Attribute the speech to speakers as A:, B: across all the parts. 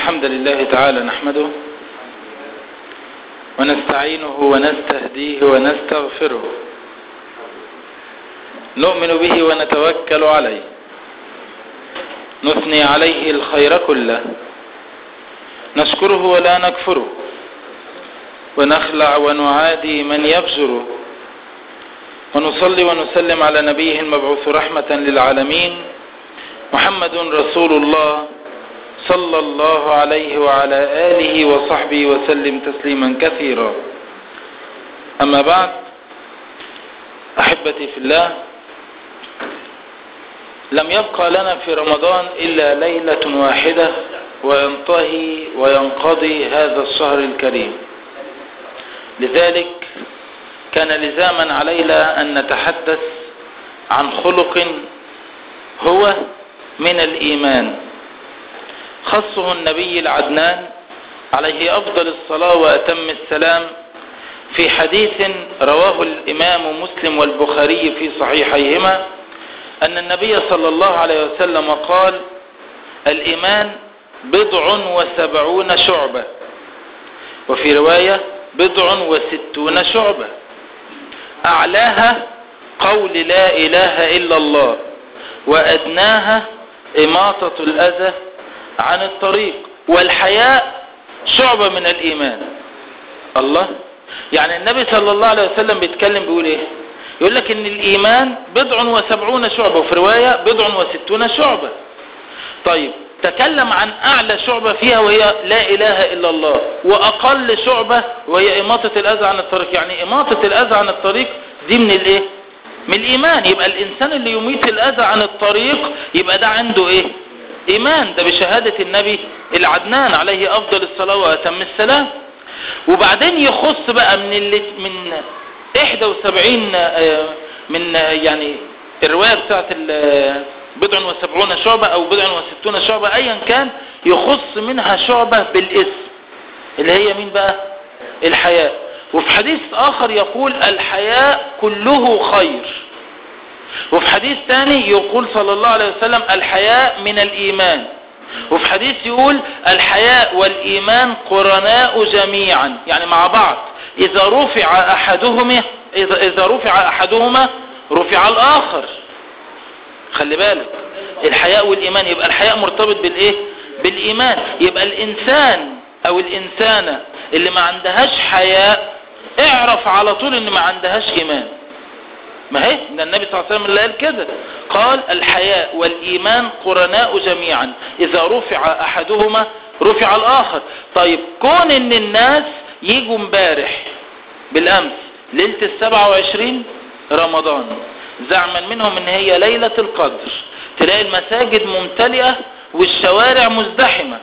A: الحمد لله تعالى نحمده ونستعينه ونستهديه ونستغفره نؤمن به ونتوكل عليه نثني عليه الخير كله نشكره ولا نكفره ونخلع ونعادي من يفجره ونصلي ونسلم على نبيه المبعوث رحمة للعالمين محمد رسول الله صلى الله عليه وعلى آله وصحبه وسلم تسليما كثيرا أما بعد أحبتي في الله لم يبقى لنا في رمضان إلا ليلة واحدة وينتهي وينقضي هذا الشهر الكريم لذلك كان لزاما علينا أن نتحدث عن خلق هو من الإيمان خصه النبي العدنان عليه أفضل الصلاة وأتم السلام في حديث رواه الإمام مسلم والبخاري في صحيحيهما أن النبي صلى الله عليه وسلم قال الإيمان بضع وسبعون شعبة وفي رواية بضع وستون شعبة أعلاها قول لا إله إلا الله وأدناها إماطة الأذى عن الطريق والحياء شعبة من الإيمان الله يعني النبي صلى الله عليه وسلم بيتكلم بيقول ايه يقول لك ان الإيمان بضع وسبعون شعبة وفي رواية بضع وستون شعبة طيب تكلم عن أعلى شعبة فيها وهي لا إله إلا الله وأقل شعبة وهي إماطة الأذى عن الطريق يعني إماطة الأذى عن الطريق دي من الإيه من الإيمان يبقى الإنسان اللي يميت الأذى عن الطريق يبقى ده عنده إيه إيمان ده بشهادة النبي العدنان عليه أفضل الصلاة وأتم السلام وبعدين يخص بقى من اللي من 71 من يعني الرواية بتاعت بضع وسبعون شعبة أو بضع وستون شعبة أيا كان يخص منها شعبة بالاسم اللي هي مين بقى الحياء وفي حديث آخر يقول الحياء كله خير وفي حديث ثاني يقول صلى الله عليه وسلم الحياء من الإيمان وفي حديث يقول الحياء والإيمان قرناء جميعا يعني مع بعض إذا رفع أحدهما إذا, إذا رفع أحدهما رفع الآخر خلي بالك الحياء والإيمان يبقى الحياء مرتبط بالإيه بالإيمان يبقى الإنسان أو الإنسانة اللي ما عندهاش حياء اعرف على طول ان ما عندهاش إيمان ما هي ده النبي صلى الله عليه وسلم اللي قال كده قال الحياء والإيمان قرناء جميعا إذا رفع أحدهما رفع الآخر طيب كون ان الناس يجوا امبارح بالأمس ليلة السبعة وعشرين رمضان زعما منهم ان هي ليلة القدر تلاقي المساجد ممتلئة والشوارع مزدحمة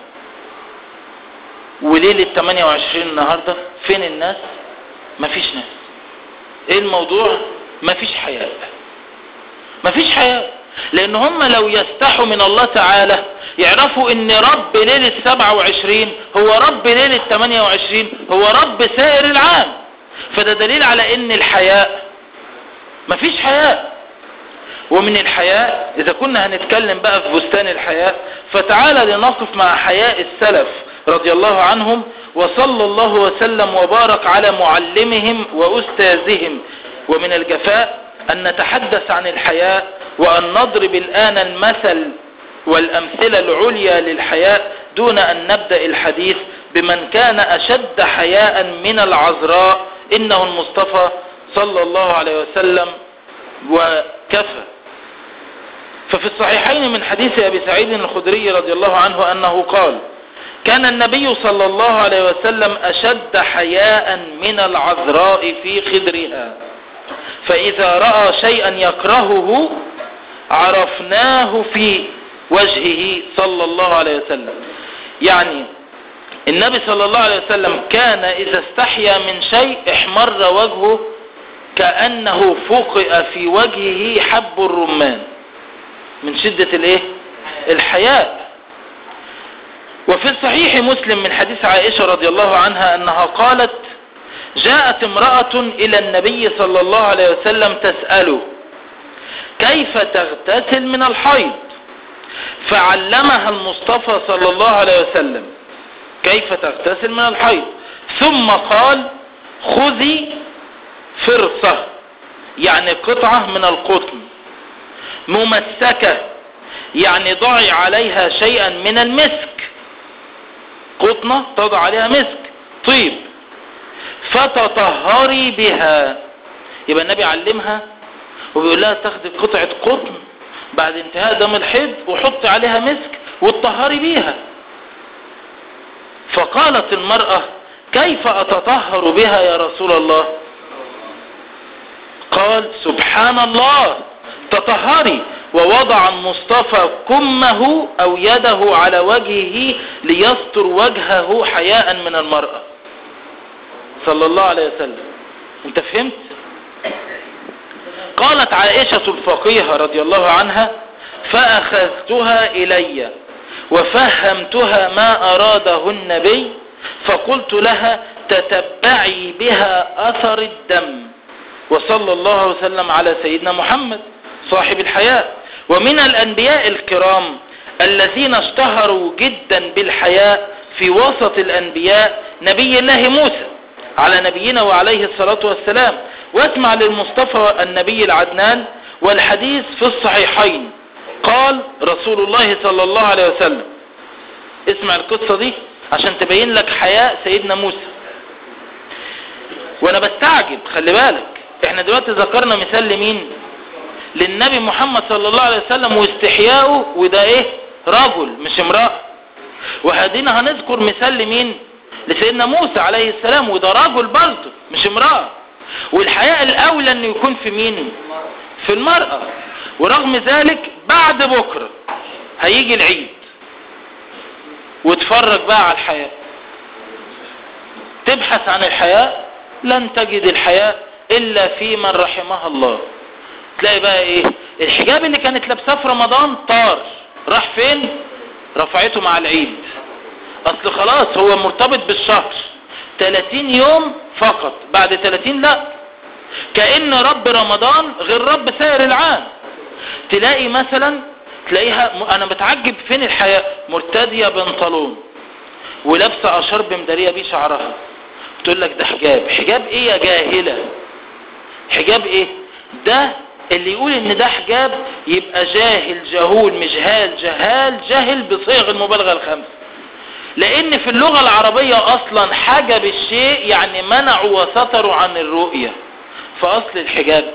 A: وليلة 28 النهاردة فين الناس مفيش ناس ايه الموضوع مفيش حياء مفيش حياء لان هم لو يستحوا من الله تعالى يعرفوا ان رب ليلة 27 هو رب ليلة 28 هو رب سائر العام فده دليل على ان الحياء مفيش حياء ومن الحياء اذا كنا هنتكلم بقى في بستان الحياء فتعالى لنقف مع حياء السلف رضي الله عنهم وصلى الله وسلم وبارك على معلمهم وأستاذهم ومن الجفاء أن نتحدث عن الحياء وأن نضرب الآن المثل والأمثلة العليا للحياء دون أن نبدأ الحديث بمن كان أشد حياء من العذراء إنه المصطفى صلى الله عليه وسلم وكفى ففي الصحيحين من حديث أبي سعيد الخدري رضي الله عنه أنه قال كان النبي صلى الله عليه وسلم أشد حياء من العذراء في خدرها فإذا رأى شيئا يكرهه عرفناه في وجهه صلى الله عليه وسلم يعني النبي صلى الله عليه وسلم كان إذا استحيا من شيء احمر وجهه كأنه فقئ في وجهه حب الرمان من شدة الايه الحياء وفي الصحيح مسلم من حديث عائشة رضي الله عنها أنها قالت جاءت امرأة إلى النبي صلى الله عليه وسلم تسأله كيف تغتسل من الحيض فعلمها المصطفى صلى الله عليه وسلم كيف تغتسل من الحيض ثم قال خذي فرصة يعني قطعة من القطن ممسكة يعني ضعي عليها شيئا من المسك قطنة تضع عليها مسك طيب فتطهري بها يبقى النبي علمها وبيقول لها تاخدي قطعة قطن بعد انتهاء دم الحيض وحطي عليها مسك وتطهري بيها فقالت المرأة كيف أتطهر بها يا رسول الله قال سبحان الله تطهري ووضع المصطفى كمه أو يده على وجهه ليستر وجهه حياء من المرأة صلى الله عليه وسلم انت فهمت قالت عائشة الفقيهة رضي الله عنها فأخذتها إلي وفهمتها ما أراده النبي فقلت لها تتبعي بها أثر الدم وصلى الله وسلم على سيدنا محمد صاحب الحياة ومن الأنبياء الكرام الذين اشتهروا جدا بالحياء في وسط الأنبياء نبي الله موسى على نبينا وعليه الصلاة والسلام واسمع للمصطفى النبي العدنان والحديث في الصحيحين قال رسول الله صلى الله عليه وسلم اسمع القصة دي عشان تبين لك حياء سيدنا موسى وانا بستعجب خلي بالك احنا دلوقتي ذكرنا مثال لمين للنبي محمد صلى الله عليه وسلم واستحياؤه وده ايه رجل مش امرأة وهدينا هنذكر مثال لمين لسيدنا موسى عليه السلام وده رجل برضه مش امرأة والحياء الاولى انه يكون في مين في المرأة ورغم ذلك بعد بكرة هيجي العيد وتفرج بقى على الحياء تبحث عن الحياء لن تجد الحياء الا في من رحمها الله تلاقي بقى ايه الحجاب اللي كانت لابساه في رمضان طار راح فين رفعته مع العيد اصل خلاص هو مرتبط بالشهر 30 يوم فقط بعد 30 لا كأن رب رمضان غير رب سائر العام تلاقي مثلا تلاقيها انا بتعجب فين الحياء مرتدية بنطلون ولابسه اشرب مداريه بيه شعرها تقول لك ده حجاب حجاب ايه يا جاهلة حجاب ايه ده اللي يقول ان ده حجاب يبقى جاهل جهول مش هال جهال جاهل بصيغ المبالغة الخمسة لان في اللغة العربية اصلا حجب الشيء يعني منعوا وستروا عن الرؤية فاصل الحجاب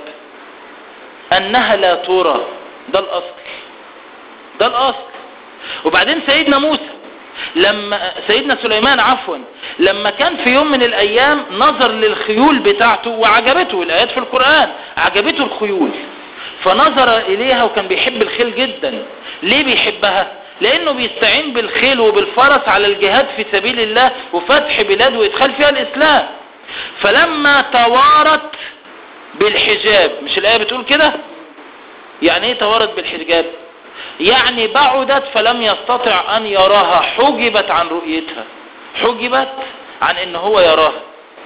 A: انها لا ترى ده الاصل ده الاصل وبعدين سيدنا موسى لما سيدنا سليمان عفوا لما كان في يوم من الايام نظر للخيول بتاعته وعجبته الايات في القرآن عجبته الخيول فنظر اليها وكان بيحب الخيل جدا ليه بيحبها لانه بيستعين بالخيل وبالفرس على الجهاد في سبيل الله وفتح بلاد وادخال فيها الاسلام فلما توارت بالحجاب مش الايه بتقول كده يعني ايه توارت بالحجاب يعني بعدت فلم يستطع ان يراها حجبت عن رؤيتها حجبت عن ان هو يراها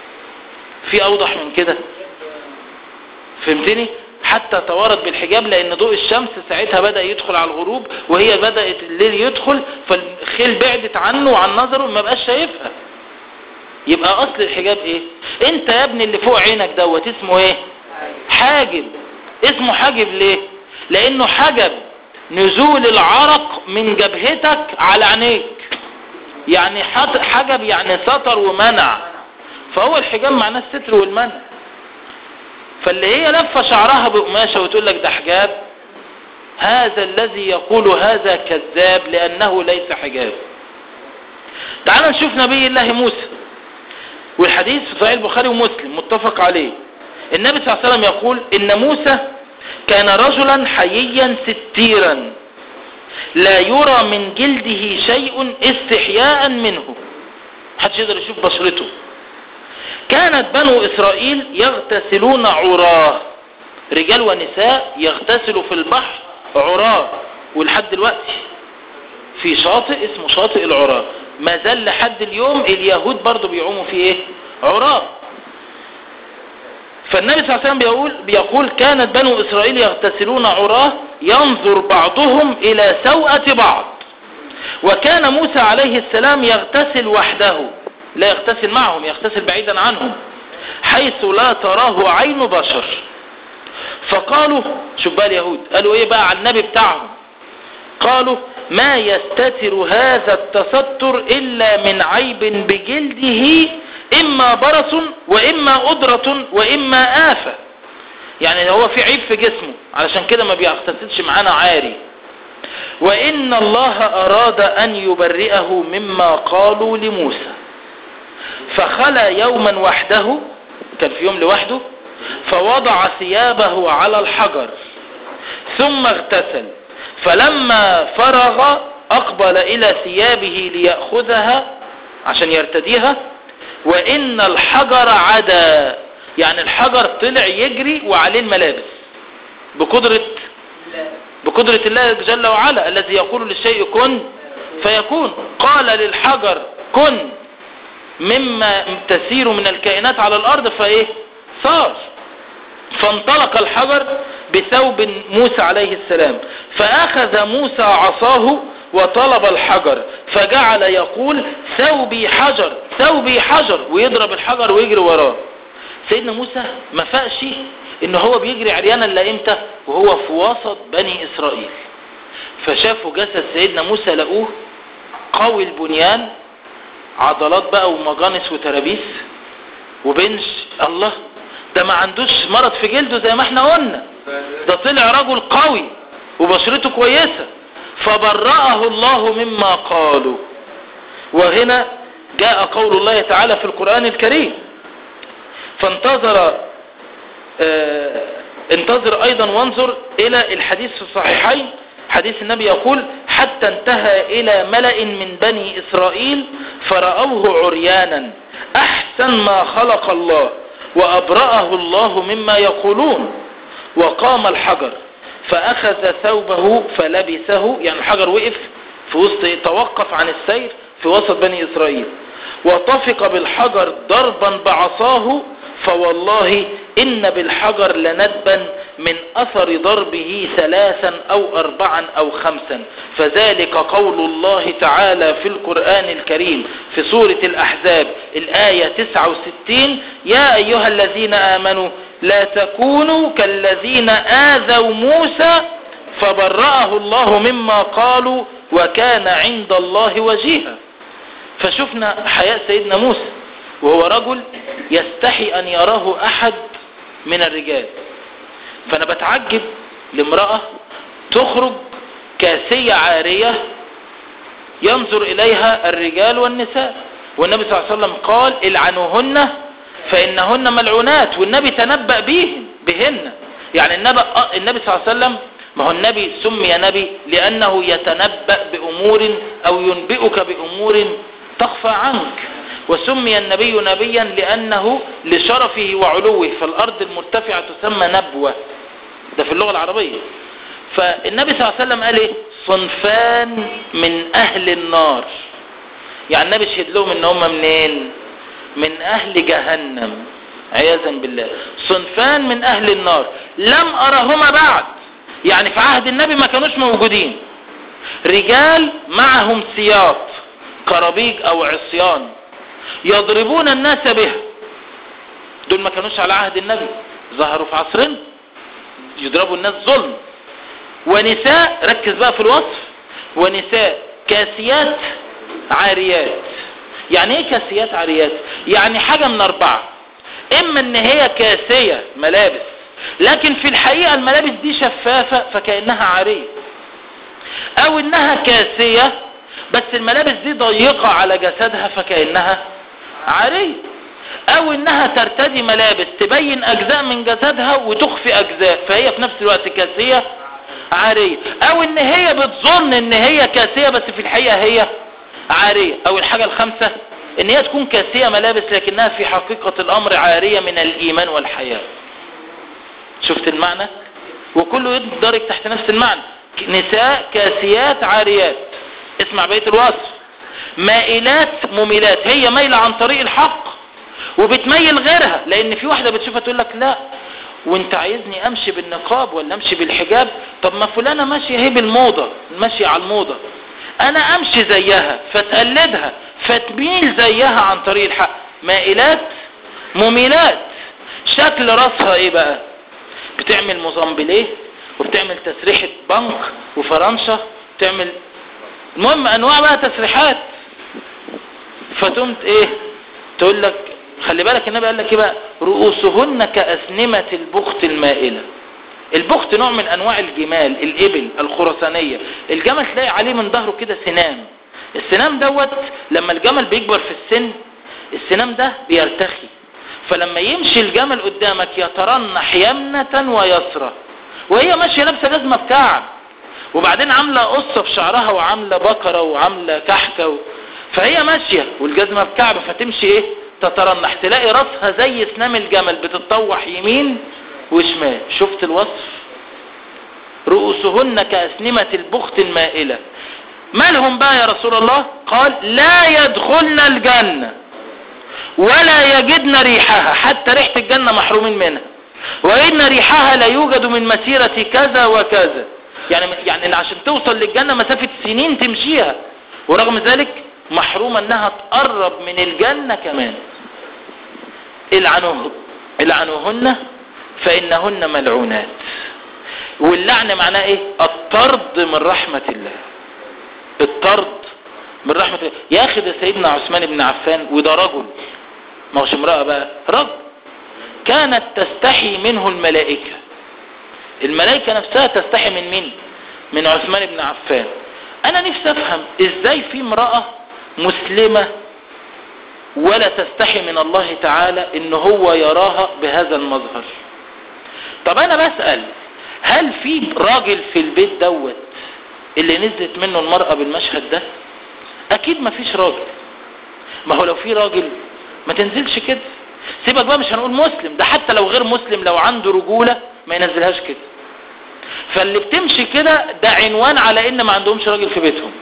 A: في اوضح من كده فهمتني حتى توارت بالحجاب لان ضوء الشمس ساعتها بدأ يدخل على الغروب وهي بدأت الليل يدخل فالخيل بعدت عنه وعن نظره ما بقاش شايفها يبقى اصل الحجاب ايه انت يا ابني اللي فوق عينك دوت اسمه ايه حاجب اسمه حاجب ليه لانه حجب نزول العرق من جبهتك على عينيك يعني حجب يعني ستر ومنع فهو الحجاب معناه الستر والمنع فاللي هي لفة شعرها بقماشة وتقول لك ده حجاب هذا الذي يقول هذا كذاب لأنه ليس حجاب تعال نشوف نبي الله موسى والحديث في صحيح البخاري ومسلم متفق عليه النبي صلى الله عليه وسلم يقول إن موسى كان رجلا حييا ستيرا لا يرى من جلده شيء استحياء منه محدش يقدر يشوف بشرته كانت بنو إسرائيل يغتسلون عراه رجال ونساء يغتسلوا في البحر عراه ولحد دلوقتي في شاطئ اسمه شاطئ العراه ما زال لحد اليوم اليهود برضو بيعوموا فيه ايه عراه فالنبي صلى الله عليه وسلم بيقول, بيقول كانت بنو إسرائيل يغتسلون عراه ينظر بعضهم إلى سوءة بعض وكان موسى عليه السلام يغتسل وحده لا يغتسل معهم يغتسل بعيدا عنهم حيث لا تراه عين بشر فقالوا شوف بقى اليهود قالوا ايه بقى على النبي بتاعهم قالوا ما يستتر هذا التستر الا من عيب بجلده اما برص واما قدرة واما آفة يعني هو في عيب في جسمه علشان كده ما بيغتسلش معانا عاري وإن الله أراد أن يبرئه مما قالوا لموسى فخلى يوما وحده كان في يوم لوحده فوضع ثيابه على الحجر ثم اغتسل فلما فرغ أقبل إلى ثيابه ليأخذها عشان يرتديها وإن الحجر عدا يعني الحجر طلع يجري وعليه الملابس بقدرة بقدرة الله جل وعلا الذي يقول للشيء كن فيكون قال للحجر كن مما تسير من الكائنات على الأرض فإيه صار فانطلق الحجر بثوب موسى عليه السلام فأخذ موسى عصاه وطلب الحجر فجعل يقول ثوبي حجر ثوبي حجر ويضرب الحجر ويجري وراه سيدنا موسى ما فاقش ان هو بيجري عريانا الا امتى وهو في وسط بني اسرائيل فشافوا جسد سيدنا موسى لقوه قوي البنيان عضلات بقى ومجانس وترابيس وبنش الله ده ما عندوش مرض في جلده زي ما احنا قلنا ده طلع رجل قوي وبشرته كويسة فبرأه الله مما قالوا وهنا جاء قول الله تعالى في القرآن الكريم فانتظر اه انتظر ايضا وانظر الى الحديث في الصحيحين حديث النبي يقول حتى انتهى الى ملأ من بني اسرائيل فرأوه عريانا احسن ما خلق الله وابرأه الله مما يقولون وقام الحجر فاخذ ثوبه فلبسه يعني الحجر وقف في وسط توقف عن السير في وسط بني اسرائيل وطفق بالحجر ضربا بعصاه فوالله إن بالحجر لندبا من أثر ضربه ثلاثا أو أربعا أو خمسا فذلك قول الله تعالى في القرآن الكريم في سورة الأحزاب الآية 69 يا أيها الذين آمنوا لا تكونوا كالذين آذوا موسى فبرأه الله مما قالوا وكان عند الله وجيها فشفنا حياة سيدنا موسى وهو رجل يستحي أن يراه أحد من الرجال فأنا بتعجب لامرأة تخرج كاسية عارية ينظر إليها الرجال والنساء والنبي صلى الله عليه وسلم قال العنوهن فإنهن ملعونات والنبي تنبأ بهن بهن يعني النبي, النبي صلى الله عليه وسلم ما هو النبي سمي نبي لأنه يتنبأ بأمور أو ينبئك بأمور تخفى عنك وسمي النبي نبيا لأنه لشرفه وعلوه فالأرض المرتفعة تسمى نبوة ده في اللغة العربية فالنبي صلى الله عليه وسلم قال ايه صنفان من أهل النار يعني النبي شهد لهم ان هم منين من أهل جهنم عياذا بالله صنفان من أهل النار لم أرهما بعد يعني في عهد النبي ما كانوش موجودين رجال معهم سياط كرابيج او عصيان يضربون الناس بها دول ما كانوش على عهد النبي ظهروا في عصرنا يضربوا الناس ظلم ونساء ركز بقى في الوصف ونساء كاسيات عاريات يعني ايه كاسيات عاريات يعني حاجة من اربعة اما ان هي كاسية ملابس لكن في الحقيقة الملابس دي شفافة فكأنها عارية او انها كاسية بس الملابس دي ضيقة على جسدها فكأنها عارية او انها ترتدي ملابس تبين اجزاء من جسدها وتخفي اجزاء فهي في نفس الوقت كاسية عارية او ان هي بتظن ان هي كاسية بس في الحقيقة هي عارية او الحاجة الخامسة ان هي تكون كاسية ملابس لكنها في حقيقة الامر عارية من الايمان والحياة شفت المعنى وكله يندرج تحت نفس المعنى نساء كاسيات عاريات اسمع بقية الوصف مائلات مميلات هي مايلة عن طريق الحق وبتميل غيرها لان في واحدة بتشوفها تقول لك لا وانت عايزني امشي بالنقاب ولا امشي بالحجاب طب ما فلانة ماشية هي بالموضة ماشية على الموضة انا امشي زيها فتقلدها فتميل زيها عن طريق الحق مائلات مميلات شكل راسها ايه بقى بتعمل موزامبليه وبتعمل تسريحة بنك وفرنسا بتعمل المهم انواع بقى تسريحات فتمت ايه تقول لك خلي بالك النبي قال لك ايه بقى رؤوسهن كأسنمة البخت المائلة البخت نوع من انواع الجمال الابل الخرسانية الجمل تلاقي عليه من ظهره كده سنام السنام دوت لما الجمل بيكبر في السن السنام ده بيرتخي فلما يمشي الجمل قدامك يترنح يمنة ويسرى وهي ماشية لابسة جزمة بكعب وبعدين عاملة قصة في شعرها وعاملة بكرة وعاملة كحكة و... فهي ماشية والجزمة بكعب فتمشي ايه تترنح تلاقي راسها زي سنام الجمل بتتطوح يمين وشمال شفت الوصف رؤوسهن كأسنمة البخت المائلة مالهم بقى يا رسول الله قال لا يدخلن الجنة ولا يجدن ريحها حتى ريحة الجنة محرومين منها وإن ريحها لا يوجد من مسيرة كذا وكذا يعني يعني عشان توصل للجنة مسافة سنين تمشيها ورغم ذلك محرومة انها تقرب من الجنة كمان العنوه العنوهن فإنهن ملعونات واللعن معناه ايه الطرد من رحمة الله الطرد من رحمة الله ياخد سيدنا عثمان بن عفان وده رجل ما هوش امرأة بقى رجل كانت تستحي منه الملائكة الملائكة نفسها تستحي من مين من عثمان بن عفان انا نفسي افهم ازاي في امرأة مسلمة ولا تستحي من الله تعالى ان هو يراها بهذا المظهر طب انا بسأل هل في راجل في البيت دوت اللي نزلت منه المرأة بالمشهد ده اكيد ما فيش راجل ما هو لو في راجل ما تنزلش كده سيبك بقى مش هنقول مسلم ده حتى لو غير مسلم لو عنده رجولة ما ينزلهاش كده فاللي بتمشي كده ده عنوان على ان ما عندهمش راجل في بيتهم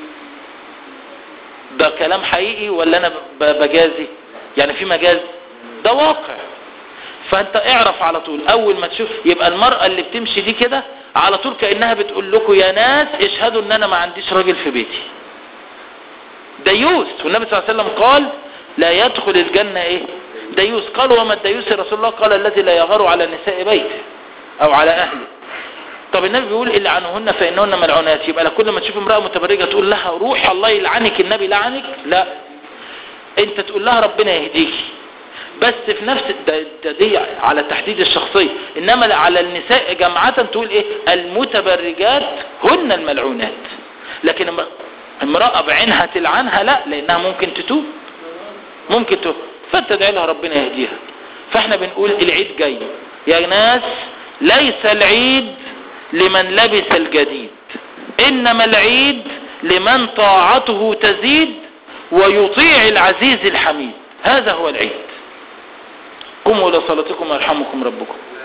A: ده كلام حقيقي ولا انا بجازي يعني في مجاز ده واقع فانت اعرف على طول اول ما تشوف يبقى المرأة اللي بتمشي دي كده على طول كأنها بتقول لكم يا ناس اشهدوا ان انا ما عنديش راجل في بيتي ديوس والنبي صلى الله عليه وسلم قال لا يدخل الجنة ايه ديوس قالوا وما الديوس يا رسول الله قال الذي لا يغار على نساء بيته او على اهله طب النبي بيقول اللي عنهن فإنهن ملعونات يبقى لكل ما تشوف امرأة متبرجة تقول لها روح الله يلعنك النبي لعنك لا انت تقول لها ربنا يهديكي بس في نفس ده, ده دي على تحديد الشخصية انما على النساء جمعة تقول ايه المتبرجات هن الملعونات لكن امرأة بعينها تلعنها لا لانها ممكن تتوب ممكن تتوب فتدعي لها ربنا يهديها فاحنا بنقول العيد جاي يا ناس ليس العيد لمن لبس الجديد انما العيد لمن طاعته تزيد ويطيع العزيز الحميد هذا هو العيد قوموا الى صلاتكم ويرحمكم ربكم